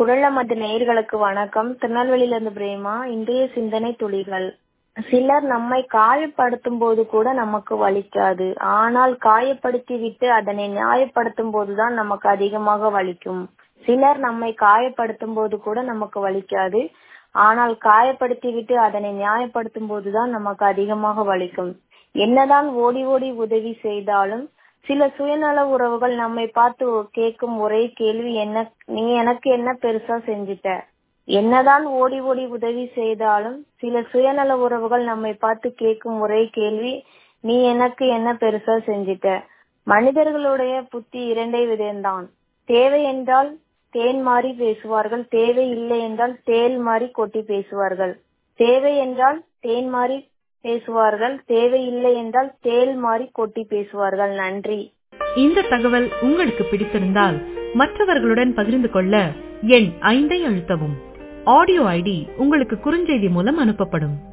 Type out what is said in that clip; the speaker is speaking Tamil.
குரல் நமது நேயர்களுக்கு வணக்கம் திருநெல்வேலியிலிருந்து பிரேமா இன்றைய சிந்தனை துளிகள் சிலர் நம்மை காயப்படுத்தும் போது கூட நமக்கு வலிக்காது ஆனால் காயப்படுத்தி விட்டு அதனை நியாயப்படுத்தும் போதுதான் நமக்கு அதிகமாக வலிக்கும் சிலர் நம்மை காயப்படுத்தும் போது கூட நமக்கு வலிக்காது ஆனால் காயப்படுத்தி விட்டு அதனை நியாயப்படுத்தும் போதுதான் நமக்கு அதிகமாக வலிக்கும் என்னதான் ஓடி ஓடி உதவி செய்தாலும் சில சுயநல உறவுகள் நம்மை பார்த்து கேட்கும் ஒரே கேள்வி என்ன நீ எனக்கு என்ன பெருசா செஞ்சிட்ட என்னதான் ஓடி ஓடி உதவி செய்தாலும் சில சுயநல உறவுகள் நம்மை பார்த்து கேட்கும் ஒரே கேள்வி நீ எனக்கு என்ன பெருசா செஞ்சிட்ட மனிதர்களுடைய புத்தி இரண்டே விதம்தான் தேவை என்றால் தேன் மாறி பேசுவார்கள் தேவை இல்லை என்றால் தேல் மாறி கொட்டி பேசுவார்கள் தேவை என்றால் தேன் மாறி பேசுவார்கள் தேவை இல்லை என்றால் தேல் மாறி கொட்டி பேசுவார்கள் நன்றி இந்த தகவல் உங்களுக்கு பிடித்திருந்தால் மற்றவர்களுடன் பகிர்ந்து கொள்ள எண் ஐந்தை அழுத்தவும் ஆடியோ ஐடி உங்களுக்கு குறுஞ்செய்தி மூலம் அனுப்பப்படும்